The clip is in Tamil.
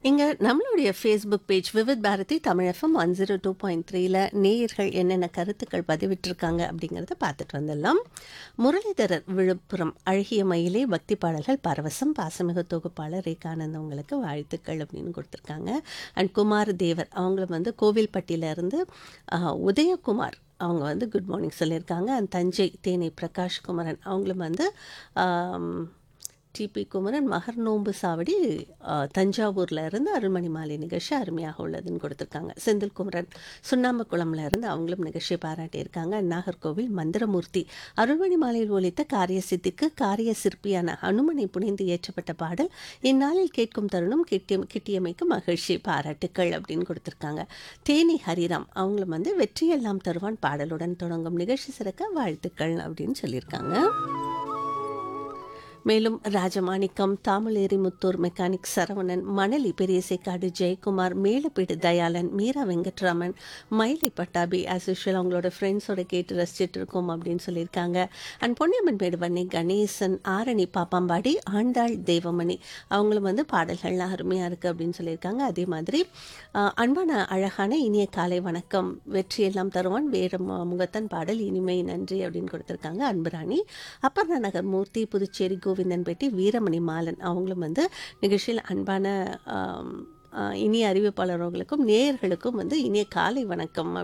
இங்க நம்மளுடைய Facebook page Vividh Bharati Tamil FM one zero two point த்ரீல நேயர்கள் என்னென்ன கருத்துக்கள் பதிவிட்டிருக்காங்க அப்படிங்கிறத பார்த்துட்டு வந்துடலாம் முரளிதரர் விழுப்புரம் அழகிய மயிலே பக்தி பாடல்கள் பரவசம் பாசமிகு தொகுப்பாளர் ரேகானந்த் உங்களுக்கு வாழ்த்துக்கள் அப்படின்னு கொடுத்துருக்காங்க அண்ட் குமார் தேவர் அவங்கள வந்து கோவில்பட்டியில இருந்து ஆஹ், உதயகுமார் அவங்க வந்து குட் மார்னிங் சொல்லியிருக்காங்க அண்ட் தஞ்சை தேனி பிரகாஷ் குமரன் அவங்களும் வந்து ஆம், டிபி குமரன் மகர் நோன்பு சாவடி அஹ், தஞ்சாவூர்ல இருந்து அருள்மணி மாலை நிகழ்ச்சி அருமையாக உள்ளதுன்னு கொடுத்துருக்காங்க செந்தில் குமரன் சுண்ணாம்பக்குளம்ல இருந்து அவங்களும் நிகழ்ச்சியை பாராட்டியிருக்காங்க நாகர்கோவில் மந்திரமூர்த்தி அருள்மணி மாலையில் ஒலித்த காரிய சித்திக்கு காரிய சிற்பியான அனுமனை புனிந்து ஏற்றப்பட்ட பாடல் இந்நாளில் கேட்கும் தருணம் கிட்டிய கிட்டியமைக்கு மகிழ்ச்சி பாராட்டுக்கள் அப்படின்னு கொடுத்துருக்காங்க தேனி ஹரிராம் அவங்களும் வந்து வெற்றியெல்லாம் தருவான் பாடலுடன் தொடங்கும் நிகழ்ச்சி சிறக்க வாழ்த்துக்கள் அப்படின்னு சொல்லியிருக்காங்க மேலும் ராஜமாணிக்கம் தாமலேரி முத்தூர் மெக்கானிக் சரவணன் மணலி பெரியசைக்காடு ஜெயக்குமார் மேலப்பீடு தயாளன் மீரா வெங்கட்ராமன் மயிலை பட்டாபி ஆஸ் யூஷுவல் அவங்களோட ஃப்ரெண்ட்ஸோட கேட்டு ரசிச்சிட்டு இருக்கோம் அப்படின்னு சொல்லியிருக்காங்க அண்ட் பொன்னியம்மன் மேடு வண்ணி கணேசன் ஆரணி பாப்பாம்பாடி ஆண்டாள் தேவமணி அவங்களும் வந்து பாடல்கள்லாம் அருமையாக இருக்குது அப்படின்னு சொல்லியிருக்காங்க அதே மாதிரி ஆஹ், அன்பான அழகான இனிய காலை வணக்கம் வெற்றியெல்லாம் தருவான் வேறு மு- முகத்தன் பாடல் இனிமை நன்றி அப்படின்னு கொடுத்துருக்காங்க அன்புராணி அப்பர்ணா நகர் மூர்த்தி புதுச்சேரி கோவிந்தன்பேட்டை வீரமணி மாலன் அவங்களும் வந்து நிகழ்ச்சியில் அன்பான ஆம், ஆஹ், இனிய அறிவிப்பாளர்களுக்கும் நேயர்களுக்கும் வந்து இனிய காலை வணக்கம்